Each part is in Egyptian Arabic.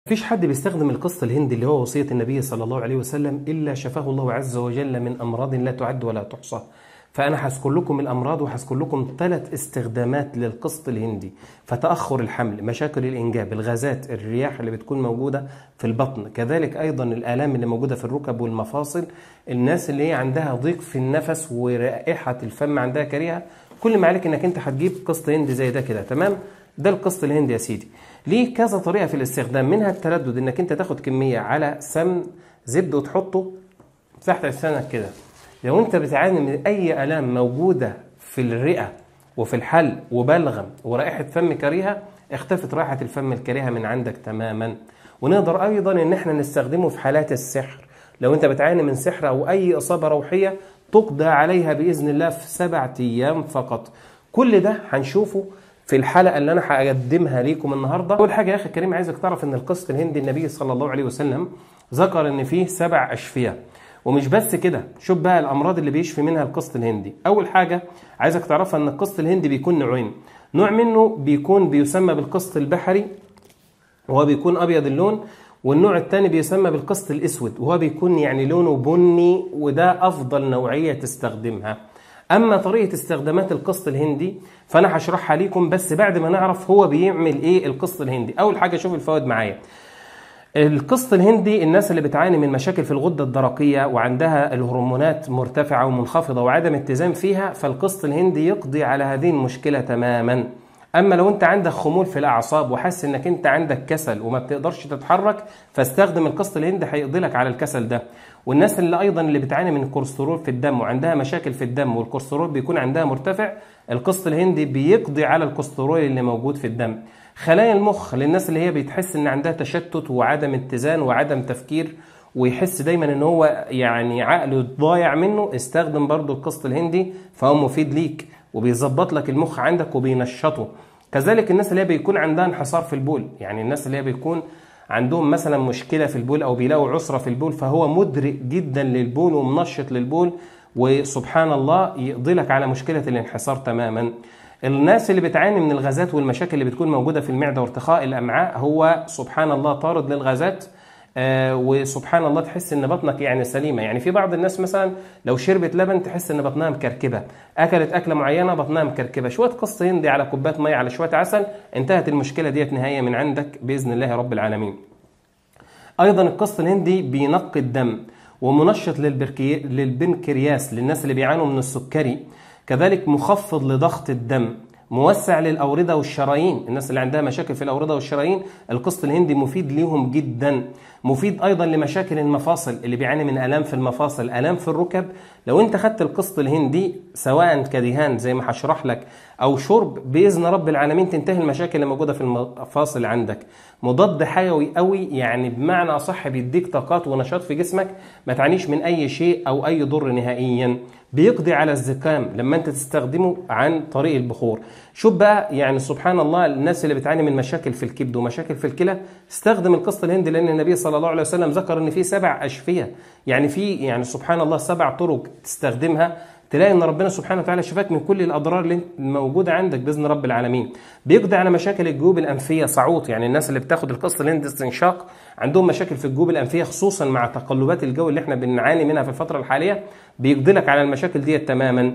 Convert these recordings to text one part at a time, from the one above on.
مفيش حد بيستخدم القسط الهندي اللي هو وصية النبي صلى الله عليه وسلم إلا شفاه الله عز وجل من أمراض لا تعد ولا تحصى فأنا هذكر لكم الأمراض وهذكر لكم ثلاث استخدامات للقسط الهندي فتأخر الحمل مشاكل الإنجاب الغازات الرياح اللي بتكون موجودة في البطن كذلك أيضا الآلام اللي موجودة في الركب والمفاصل الناس اللي هي عندها ضيق في النفس ورائحة الفم عندها كريهة كل ما عليك انك انت هتجيب قسط هندي زي ده كده تمام ده القسط الهندي يا سيدي ليه كذا طريقه في الاستخدام منها التردد انك انت تاخد كميه على سمن زبده وتحطه تحت لسانك كده لو انت بتعاني من اي الام موجوده في الرئه وفي الحل وبلغم ورائحه فم كريهه اختفت رائحه الفم الكريهه من عندك تماما ونقدر ايضا ان احنا نستخدمه في حالات السحر لو انت بتعاني من سحر او اي اصابه روحيه تقضى عليها باذن الله في سبعة ايام فقط كل ده هنشوفه في الحلقه اللي انا هقدمها ليكم النهارده اول حاجه يا اخي الكريم عايزك تعرف ان القسط الهندي النبي صلى الله عليه وسلم ذكر ان فيه سبع اشفيه ومش بس كده شوف بقى الامراض اللي بيشفي منها القسط الهندي اول حاجه عايزك تعرفها ان القسط الهندي بيكون نوعين نوع منه بيكون بيسمى بالقسط البحري وهو بيكون ابيض اللون والنوع الثاني بيسمى بالقسط الاسود وهو بيكون يعني لونه بني وده افضل نوعيه تستخدمها اما طريقه استخدامات القسط الهندي فانا هشرحها ليكم بس بعد ما نعرف هو بيعمل ايه القسط الهندي اول حاجه شوف الفوائد معايا القسط الهندي الناس اللي بتعاني من مشاكل في الغده الدرقيه وعندها الهرمونات مرتفعه ومنخفضه وعدم اتزان فيها فالقسط الهندي يقضي على هذه المشكله تماما اما لو انت عندك خمول في الاعصاب وحاسس انك انت عندك كسل وما بتقدرش تتحرك فاستخدم القسط الهندي هيقضي لك على الكسل ده والناس اللي ايضا اللي بتعاني من الكوليسترول في الدم وعندها مشاكل في الدم والكوليسترول بيكون عندها مرتفع القسط الهندي بيقضي على الكوليسترول اللي موجود في الدم خلايا المخ للناس اللي هي بتحس ان عندها تشتت وعدم اتزان وعدم تفكير ويحس دايما ان هو يعني عقله ضايع منه استخدم برضو القسط الهندي فهو مفيد ليك وبيظبط لك المخ عندك وبينشطه كذلك الناس اللي هي بيكون عندها انحصار في البول يعني الناس اللي هي بيكون عندهم مثلا مشكله في البول او بيلاقوا عسره في البول فهو مدرك جدا للبول ومنشط للبول وسبحان الله يقضي لك على مشكله الانحسار تماما الناس اللي بتعاني من الغازات والمشاكل اللي بتكون موجوده في المعده وارتخاء الامعاء هو سبحان الله طارد للغازات آه وسبحان الله تحس ان بطنك يعني سليمه يعني في بعض الناس مثلا لو شربت لبن تحس ان بطنها مكركبه اكلت اكله معينه بطنها مكركبه شويه قسط هندي على كوبايه ميه على شويه عسل انتهت المشكله ديت نهائيا من عندك باذن الله رب العالمين ايضا القسط الهندي بينقي الدم ومنشط للبركي... للبنكرياس للناس اللي بيعانوا من السكري كذلك مخفض لضغط الدم موسع للاورده والشرايين الناس اللي عندها مشاكل في الاورده والشرايين القسط الهندي مفيد ليهم جدا مفيد ايضا لمشاكل المفاصل اللي بيعاني من الام في المفاصل الام في الركب لو انت خدت القسط الهندي سواء كدهان زي ما هشرح لك او شرب باذن رب العالمين تنتهي المشاكل اللي موجوده في المفاصل عندك مضاد حيوي قوي يعني بمعنى اصح بيديك طاقات ونشاط في جسمك ما تعانيش من اي شيء او اي ضر نهائيا بيقضي على الزكام لما انت تستخدمه عن طريق البخور شوف بقى يعني سبحان الله الناس اللي بتعاني من مشاكل في الكبد ومشاكل في الكلى استخدم القسط الهندي لان النبي صلى الله عليه وسلم ذكر ان في سبع اشفيه يعني في يعني سبحان الله سبع طرق تستخدمها تلاقي ان ربنا سبحانه وتعالى شفاك من كل الاضرار اللي موجوده عندك باذن رب العالمين بيقضي على مشاكل الجيوب الانفيه صعوط يعني الناس اللي بتاخد القسط الهندي استنشاق عندهم مشاكل في الجيوب الانفيه خصوصا مع تقلبات الجو اللي احنا بنعاني منها في الفتره الحاليه بيقضي لك على المشاكل ديت تماما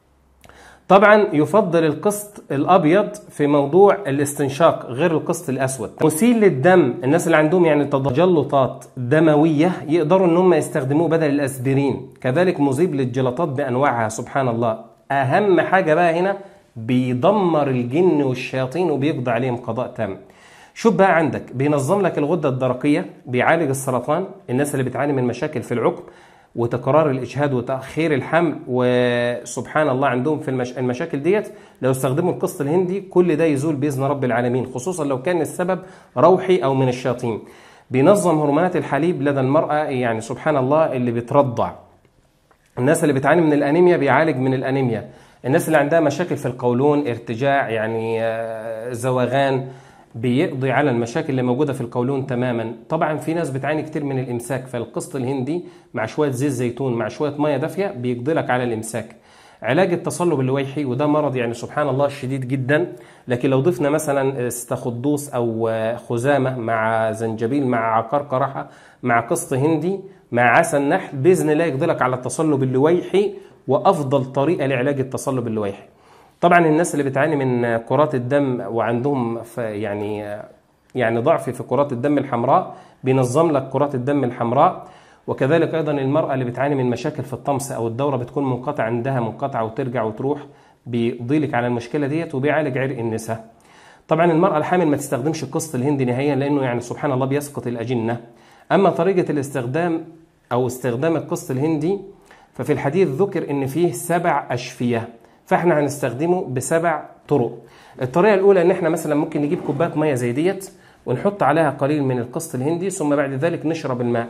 طبعا يفضل القسط الابيض في موضوع الاستنشاق غير القسط الاسود مسيل للدم الناس اللي عندهم يعني تجلطات دمويه يقدروا ان هم يستخدموه بدل الاسبرين كذلك مذيب للجلطات بانواعها سبحان الله اهم حاجه بقى هنا بيدمر الجن والشياطين وبيقضي عليهم قضاء تام شوف بقى عندك بينظم لك الغده الدرقيه بيعالج السرطان الناس اللي بتعاني من مشاكل في العقم وتكرار الاجهاد وتاخير الحمل وسبحان الله عندهم في المش... المشاكل ديت لو استخدموا القسط الهندي كل ده يزول باذن رب العالمين خصوصا لو كان السبب روحي او من الشياطين بينظم هرمونات الحليب لدى المراه يعني سبحان الله اللي بترضع الناس اللي بتعاني من الانيميا بيعالج من الانيميا الناس اللي عندها مشاكل في القولون ارتجاع يعني زوغان بيقضي على المشاكل اللي موجوده في القولون تماما طبعا في ناس بتعاني كتير من الامساك فالقسط الهندي مع شويه زيت زيتون مع شويه ميه دافيه بيقضي لك على الامساك علاج التصلب اللويحي وده مرض يعني سبحان الله شديد جدا لكن لو ضفنا مثلا استخدوس او خزامه مع زنجبيل مع عقار قرحه مع قسط هندي مع عسل نحل باذن الله يقدرك على التصلب اللويحي وافضل طريقه لعلاج التصلب اللويحي. طبعا الناس اللي بتعاني من كرات الدم وعندهم يعني يعني ضعف في كرات الدم الحمراء بينظم لك كرات الدم الحمراء وكذلك ايضا المراه اللي بتعاني من مشاكل في الطمس او الدوره بتكون منقطع عندها منقطعه وترجع وتروح بيضيلك على المشكله ديت وبيعالج عرق النساء. طبعا المراه الحامل ما تستخدمش القسط الهندي نهائيا لانه يعني سبحان الله بيسقط الاجنه. اما طريقه الاستخدام او استخدام القسط الهندي ففي الحديث ذكر ان فيه سبع اشفيه فاحنا هنستخدمه بسبع طرق. الطريقه الاولى ان احنا مثلا ممكن نجيب كوبايه ميه زي ديت ونحط عليها قليل من القسط الهندي ثم بعد ذلك نشرب الماء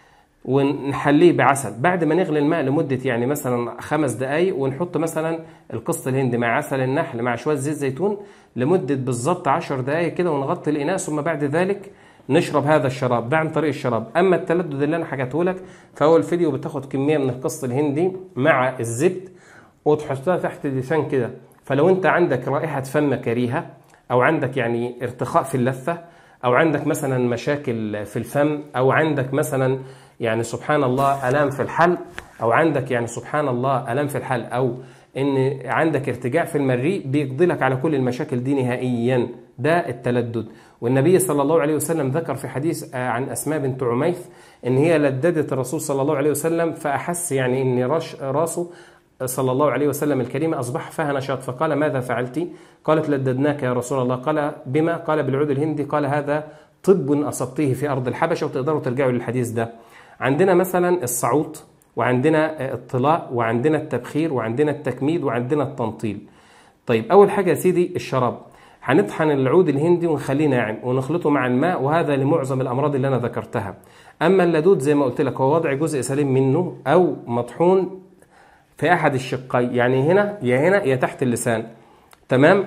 ونحليه بعسل بعد ما نغلي الماء لمدة يعني مثلا خمس دقايق ونحط مثلا القسط الهندي مع عسل النحل مع شوية زيت زيتون لمدة بالظبط 10 دقايق كده ونغطي الإناء ثم بعد ذلك نشرب هذا الشراب ده عن طريق الشراب أما التلدد اللي أنا حكيته لك فهو الفيديو بتاخد كمية من القسط الهندي مع الزبد وتحطها تحت اللسان كده فلو أنت عندك رائحة فم كريهة أو عندك يعني ارتخاء في اللثة أو عندك مثلا مشاكل في الفم أو عندك مثلا يعني سبحان الله الام في الحلق او عندك يعني سبحان الله الام في الحلق او ان عندك ارتجاع في المريء بيقضي لك على كل المشاكل دي نهائيا ده التلدد والنبي صلى الله عليه وسلم ذكر في حديث عن اسماء بنت عميث ان هي لددت الرسول صلى الله عليه وسلم فاحس يعني ان راش راسه صلى الله عليه وسلم الكريم اصبح فيها نشاط فقال ماذا فعلت؟ قالت لددناك يا رسول الله قال بما؟ قال بالعود الهندي قال هذا طب اصبته في ارض الحبشه وتقدروا ترجعوا للحديث ده عندنا مثلا الصعود وعندنا الطلاء وعندنا التبخير وعندنا التكميد وعندنا التنطيل طيب اول حاجه يا سيدي الشراب هنطحن العود الهندي ونخليه ناعم ونخلطه مع الماء وهذا لمعظم الامراض اللي انا ذكرتها اما اللدود زي ما قلت لك هو وضع جزء سليم منه او مطحون في احد الشقين يعني هنا يا هنا يا تحت اللسان تمام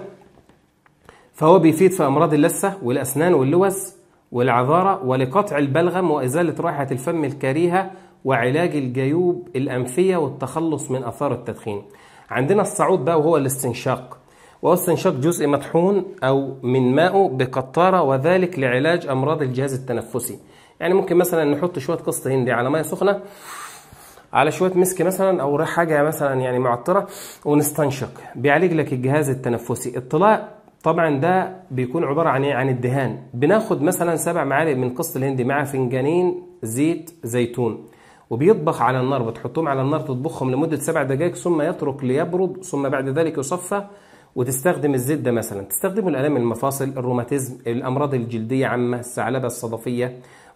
فهو بيفيد في امراض اللثه والاسنان واللوز والعذارة ولقطع البلغم وإزالة رائحة الفم الكريهة وعلاج الجيوب الأنفية والتخلص من أثار التدخين عندنا الصعود بقى وهو الاستنشاق وهو استنشاق جزء مطحون أو من ماءه بقطارة وذلك لعلاج أمراض الجهاز التنفسي يعني ممكن مثلا نحط شوية قسط هندي على مية سخنة على شوية مسك مثلا أو حاجة مثلا يعني معطرة ونستنشق بيعالج لك الجهاز التنفسي الطلاء طبعا ده بيكون عباره عن ايه عن الدهان بناخد مثلا سبع معالق من قسط الهندي مع فنجانين زيت زيتون وبيطبخ على النار بتحطهم على النار تطبخهم لمده سبع دقائق ثم يترك ليبرد ثم بعد ذلك يصفى وتستخدم الزيت ده مثلا تستخدمه الالام المفاصل الروماتيزم الامراض الجلديه عامه الثعلبه الصدفيه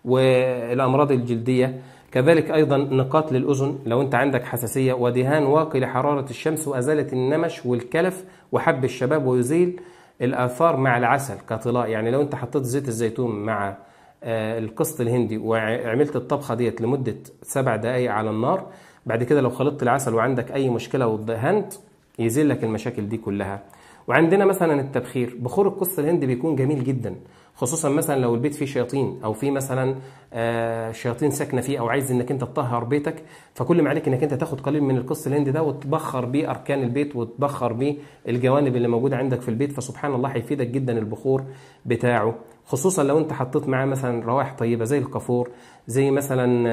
والامراض الجلديه كذلك ايضا نقاط للاذن لو انت عندك حساسيه ودهان واقي لحراره الشمس وازاله النمش والكلف وحب الشباب ويزيل الاثار مع العسل كطلاء يعني لو انت حطيت زيت الزيتون مع القسط الهندي وعملت الطبخه ديت لمده سبع دقائق على النار بعد كده لو خلطت العسل وعندك اي مشكله ودهنت يزيل لك المشاكل دي كلها وعندنا مثلا التبخير بخور القسط الهندي بيكون جميل جدا خصوصا مثلا لو البيت فيه شياطين او فيه مثلا شياطين ساكنه فيه او عايز انك انت تطهر بيتك فكل ما عليك انك انت تاخد قليل من القسط الهندي ده وتبخر بيه اركان البيت وتبخر بيه الجوانب اللي موجوده عندك في البيت فسبحان الله هيفيدك جدا البخور بتاعه خصوصا لو انت حطيت معاه مثلا روائح طيبه زي الكافور زي مثلا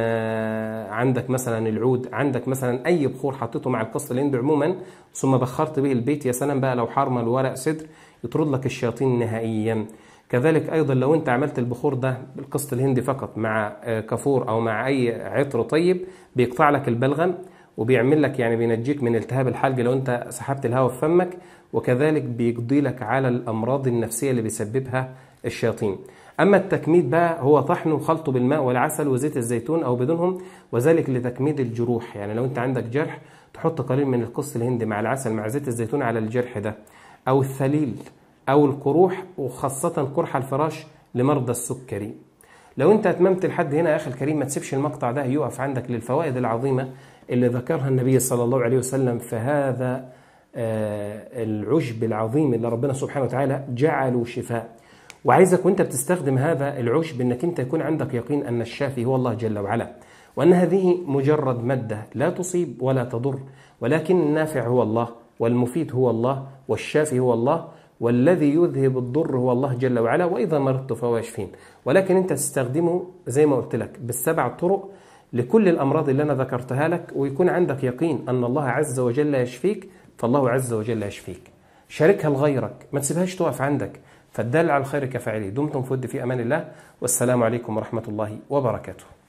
عندك مثلا العود عندك مثلا اي بخور حطيته مع القسط الهندي عموما ثم بخرت به البيت يا سلام بقى لو حرمل ورق سدر يطرد لك الشياطين نهائيا كذلك ايضا لو انت عملت البخور ده بالقسط الهندي فقط مع كافور او مع اي عطر طيب بيقطع لك البلغم وبيعمل لك يعني بينجيك من التهاب الحلق لو انت سحبت الهواء في فمك وكذلك بيقضي لك على الامراض النفسيه اللي بيسببها الشياطين اما التكميد بقى هو طحن وخلطه بالماء والعسل وزيت الزيتون او بدونهم وذلك لتكميد الجروح يعني لو انت عندك جرح تحط قليل من القسط الهندي مع العسل مع زيت الزيتون على الجرح ده او الثليل او القروح وخاصه قرح الفراش لمرضى السكري لو انت اتممت لحد هنا يا اخي الكريم ما تسيبش المقطع ده يقف عندك للفوائد العظيمه اللي ذكرها النبي صلى الله عليه وسلم فهذا العشب العظيم اللي ربنا سبحانه وتعالى جعله شفاء وعايزك وانت بتستخدم هذا العشب انك انت يكون عندك يقين ان الشافي هو الله جل وعلا وأن هذه مجرد مادة لا تصيب ولا تضر ولكن النافع هو الله والمفيد هو الله والشافي هو الله والذي يذهب الضر هو الله جل وعلا وإذا مرضت فهو يشفين ولكن أنت تستخدمه زي ما قلت لك بالسبع طرق لكل الأمراض اللي أنا ذكرتها لك ويكون عندك يقين أن الله عز وجل يشفيك فالله عز وجل يشفيك شاركها لغيرك ما تسيبهاش تقف عندك فالدال على الخير كفاعله دمتم في ود في أمان الله والسلام عليكم ورحمة الله وبركاته